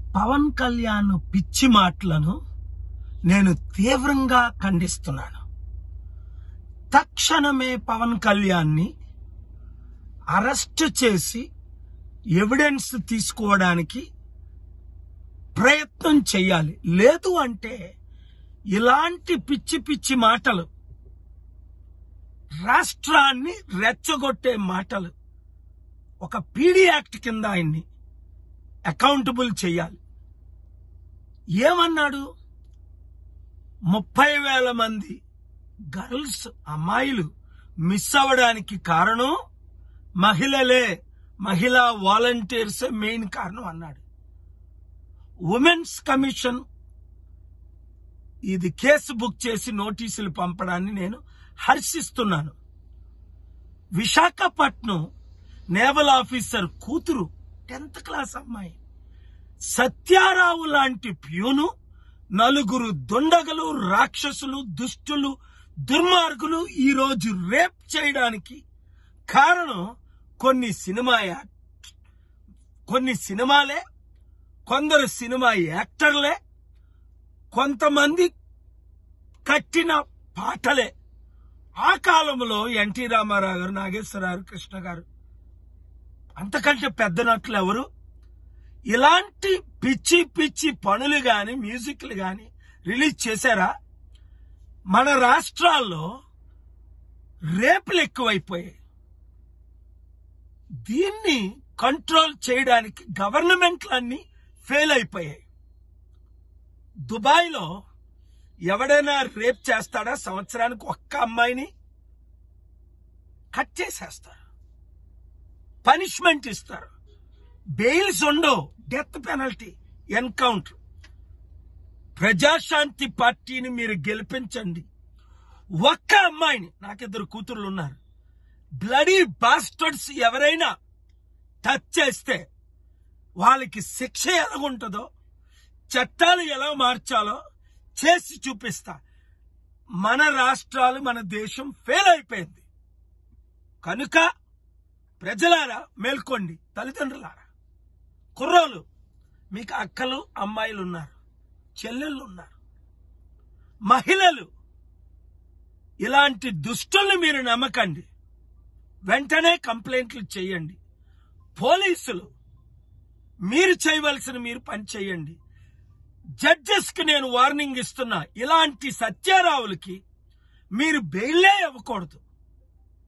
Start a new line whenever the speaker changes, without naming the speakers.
పవన్ కళ్యాణ్ పిచ్చి మాటలను నేను తీవ్రంగా ఖండిస్తున్నాను తక్షణమే పవన్ కళ్యాణ్ని అరెస్ట్ చేసి ఎవిడెన్స్ తీసుకోవడానికి ప్రయత్నం చేయాలి లేదు అంటే ఇలాంటి పిచ్చి పిచ్చి మాటలు రాష్ట్రాన్ని రెచ్చగొట్టే మాటలు ఒక పీడీ యాక్ట్ కింద ఆయన్ని అకౌంటబుల్ చేయాలి ఏమన్నాడు ముప్పై వేల మంది గర్ల్స్ అమ్మాయిలు మిస్ అవ్వడానికి కారణం మహిళలే మహిళా వాలంటీర్స్ మెయిన్ కారణం అన్నాడు ఉమెన్స్ కమిషన్ ఇది కేసు బుక్ చేసి నోటీసులు పంపడాన్ని నేను హర్షిస్తున్నాను విశాఖపట్నం నేవల్ ఆఫీసర్ కూతురు టెన్త్ క్లాస్ అమ్మాయి సత్యారావు లాంటి ప్యూను నలుగురు దుండగలు రాక్షసులు దుష్టులు దుర్మార్గులు ఈ రోజు రేప్ చేయడానికి కారణం కొన్ని సినిమా యాక్ట్ కొన్ని సినిమాలే కొందరు సినిమా యాక్టర్లే కొంతమంది కట్టిన పాటలే ఆ కాలంలో ఎన్టీ రామారావు గారు నాగేశ్వరరావు కృష్ణ గారు అంతకంటే పెద్ద నటులు ఎవరు ఇలాంటి పిచ్చి పిచ్చి పనులు గాని మ్యూజిక్లు గాని రిలీజ్ చేశారా మన రాష్ట్రాల్లో రేపులు ఎక్కువైపోయాయి దీన్ని కంట్రోల్ చేయడానికి గవర్నమెంట్లన్నీ ఫెయిల్ అయిపోయాయి దుబాయ్లో ఎవడైనా రేప్ చేస్తాడా సంవత్సరానికి ఒక్క అమ్మాయిని కట్ చేసేస్తారు పనిష్మెంట్ ఇస్తారు బెయిల్స్ ఉండవు డెత్ పెనల్టీ ఎన్కౌంటర్ ప్రజాశాంతి పార్టీని మీరు గెలిపించండి ఒక్క అమ్మాయిని నాకిద్దరు కూతుర్లు ఉన్నారు బ్లడీ బాస్టర్డ్స్ ఎవరైనా టచ్ చేస్తే వాళ్ళకి శిక్ష ఎలాగుంటుందో చట్టాలు ఎలా మార్చాలో చేసి చూపిస్తా మన రాష్ట్రాలు మన దేశం ఫెయిల్ అయిపోయింది కనుక ప్రజలారా మేల్కోండి తల్లిదండ్రులారా కుర్రోలు మీకు అక్కలు అమ్మాయిలు ఉన్నారు చెల్లెళ్ళు ఉన్నారు మహిళలు ఇలాంటి దుష్టుల్ని మీరు నమ్మకండి వెంటనే కంప్లైంట్లు చేయండి పోలీసులు మీరు చేయవలసిన మీరు పని చేయండి జడ్జెస్ కి నేను వార్నింగ్ ఇస్తున్నా ఇలాంటి సత్యారావులకి మీరు బెయిలే ఇవ్వకూడదు